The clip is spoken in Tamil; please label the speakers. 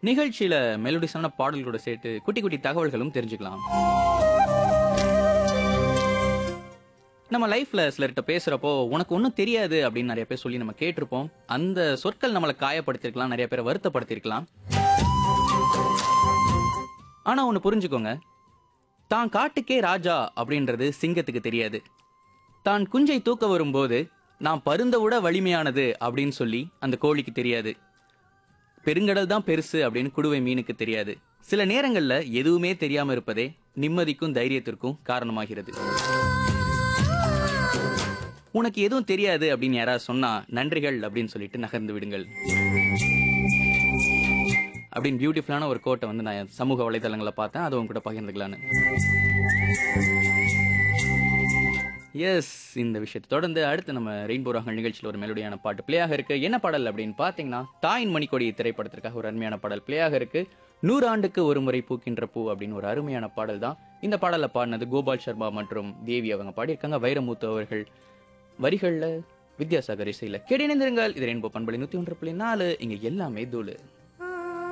Speaker 1: நிகழ்ச்சியில மெலோடிஸான பாடல்களோட சேர்த்து குட்டி குட்டி தகவல்களும் தெரிஞ்சுக்கலாம் நம்ம லைஃப்ல சிலர்கிட்ட பேசுறப்போ உனக்கு ஒன்றும் தெரியாது அப்படின்னு நிறைய பேர் சொல்லி நம்ம கேட்டிருப்போம் அந்த சொற்கள் நம்மளை காயப்படுத்திருக்கலாம் நிறைய பேரை வருத்தப்படுத்திருக்கலாம் ஆனா ஒன்று புரிஞ்சுக்கோங்க தான் காட்டுக்கே ராஜா அப்படின்றது சிங்கத்துக்கு தெரியாது தான் குஞ்சை தூக்க வரும்போது நான் பருந்த விட வலிமையானது அப்படின்னு சொல்லி அந்த கோழிக்கு தெரியாது பெருங்கடல் தான் பெருசு அப்படின்னு குடுவை மீனுக்கு தெரியாது சில நேரங்கள்ல எதுவுமே தெரியாம இருப்பதே நிம்மதிக்கும் தைரியத்திற்கும் காரணமாகிறது உனக்கு எதுவும் தெரியாது அப்படின்னு யாராவது சொன்னா நன்றிகள் அப்படின்னு சொல்லிட்டு நகர்ந்து விடுங்கள் அப்படின்னு பியூட்டிஃபுல்லான ஒரு கோட்டை வந்து நான் சமூக வலைதளங்களில் பார்த்தேன் அதை உங்ககிட்ட பகிர்ந்துக்கலான்னு எஸ் இந்த விஷயத்தை தொடர்ந்து அடுத்து நம்ம ரெயின்போ ராகங்கள் நிகழ்ச்சியில் ஒரு மெலோடியான பாட்டு பிளேயாக இருக்கு என்ன பாடல் அப்படின்னு பார்த்தீங்கன்னா தாயின் மணிக்கொடி திரைப்படத்திற்காக ஒரு அருமையான பாடல் பிளேயாக இருக்கு நூறு ஆண்டுக்கு ஒரு முறை பூக்கின்ற பூ அப்படின்னு ஒரு அருமையான பாடல் தான் இந்த பாடலை பாடினது கோபால் சர்மா மற்றும் தேவி அவங்க பாடியிருக்காங்க வைரமுத்து அவர்கள் வரிகளில் வித்யாசாகர் இசையில் கேடிணைந்திருங்கள் இது ரெயின்போ பண்பலை நூற்றி ஒன்று புள்ளி நாலு இங்கே எல்லாமே தூளு